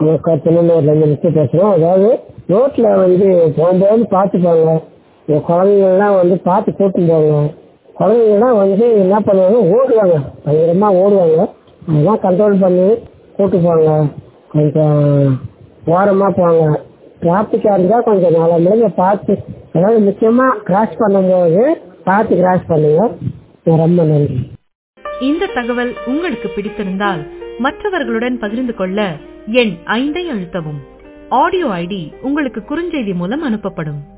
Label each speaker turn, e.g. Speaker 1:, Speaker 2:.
Speaker 1: திருநெல்வேலியில இருந்து நிச்சு பேசுறோம் அதாவது ரோட்ல வந்து போகும்போது பார்த்துப்பாங்க இந்த குழந்தைங்கள்லாம் வந்து பார்த்து கூட்டிட்டு போங்க குழந்தைங்கள்லாம் வந்து என்ன பண்ணுவாங்க ஓடுவாங்க பயங்கரமா ஓடுவாங்க அதெல்லாம் கண்ட்ரோல் பண்ணி கூட்டு போங்க கொஞ்சம் ஓரமா போங்க டிராஃபிக்காக இருந்தால் கொஞ்சம் நாலு மணிக்கு பார்த்து அதாவது முக்கியமாக கிராஸ் பண்ணும்போது பார்த்து கிராஸ் பண்ணுங்க ரொம்ப நன்றி
Speaker 2: இந்த தகவல் உங்களுக்கு பிடித்திருந்தால் மற்றவர்களுடன் பகிர்ந்து கொள்ள எண் ஐந்தை அழுத்தவும் ஆடியோ ஐடி உங்களுக்கு குறுஞ்செய்தி மூலம் அனுப்பப்படும்